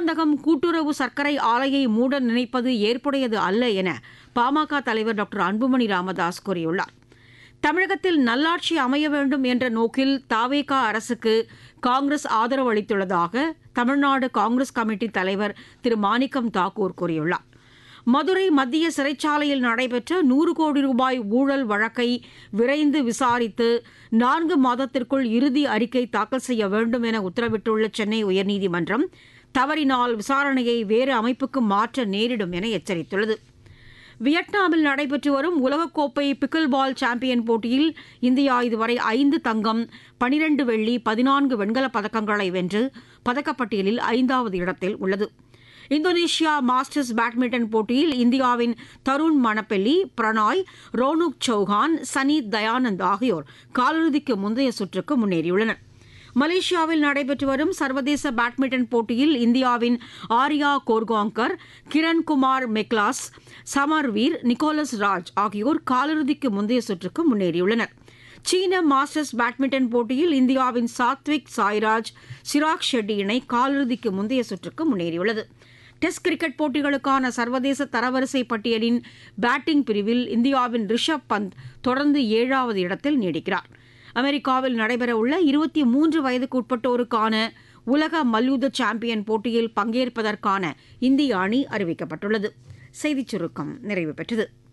மதுராந்தகம் கூட்டுறவு சர்க்கரை ஆலையை மூட நினைப்பது ஏற்புடையது அல்ல என பாமக தலைவர் டாக்டர் அன்புமணி ராமதாஸ் கூறியுள்ளார் தமிழகத்தில் நல்லாட்சி அமைய வேண்டும் என்ற நோக்கில் தாவேகா அரசுக்கு காங்கிரஸ் ஆதரவு அளித்துள்ளதாக தமிழ்நாடு காங்கிரஸ் கமிட்டி தலைவர் திரு மாணிக்கம் தாக்கூர் கூறியுள்ளார் மதுரை மத்திய சிறைச்சாலையில் நடைபெற்ற நூறு கோடி ரூபாய் ஊழல் வழக்கை விரைந்து விசாரித்து நான்கு மாதத்திற்குள் இறுதி அறிக்கை தாக்கல் செய்ய வேண்டும் என உத்தரவிட்டுள்ள சென்னை உயர்நீதிமன்றம் தவறினால் விசாரணையை வேறு அமைப்புக்கு மாற்ற நேரிடும் என எச்சரித்துள்ளது வியட்நாமில் நடைபெற்று வரும் உலகக்கோப்பை பிக்கிள் பால் சாம்பியன் போட்டியில் இந்தியா இதுவரை ஐந்து தங்கம் பனிரண்டு வெள்ளி பதினான்கு வெண்கலப் பதக்கங்களை வென்று பதக்கப்பட்டியலில் ஐந்தாவது இடத்தில் உள்ளது இந்தோனேஷியா மாஸ்டர்ஸ் பேட்மிண்டன் போட்டியில் இந்தியாவின் தருண் மணப்பெல்லி பிரணாய் ரோனுக் சௌஹான் சனி தயானந்த் ஆகியோர் காலிறுதிக்கு முந்தைய சுற்றுக்கு முன்னேறியுள்ளனர் மலேசியாவில் நடைபெற்று வரும் சர்வதேச பேட்மிண்டன் போட்டியில் இந்தியாவின் ஆர்யா கோர்காங்கர் கிரண்குமார் மெக்லாஸ் சமர்வீர் நிக்கோலஸ் ராஜ் ஆகியோர் காலிறுதிக்கு முந்தைய சுற்றுக்கு முன்னேறியுள்ளனர் சீன மாஸ்டர்ஸ் பேட்மிண்டன் போட்டியில் இந்தியாவின் சாத்விக் சாய்ராஜ் சிராக் ஷெட்டி இணை காலிறுதிக்கு முந்தைய சுற்றுக்கு முன்னேறியுள்ளது டெஸ்ட் கிரிக்கெட் போட்டிகளுக்கான சர்வதேச தரவரிசை பட்டியலின் பேட்டிங் பிரிவில் இந்தியாவின் ரிஷப் பந்த் தொடர்ந்து ஏழாவது இடத்தில் நீடிக்கிறார் அமெரிக்காவில் நடைபெறவுள்ள இருபத்தி மூன்று வயதுக்கு உட்பட்டோருக்கான உலக மல்யுத்த சாம்பியன் போட்டியில் பங்கேற்பதற்கான இந்திய அணி அறிவிக்கப்பட்டுள்ளது செய்திச் சுருக்கம் நிறைவு பெற்றது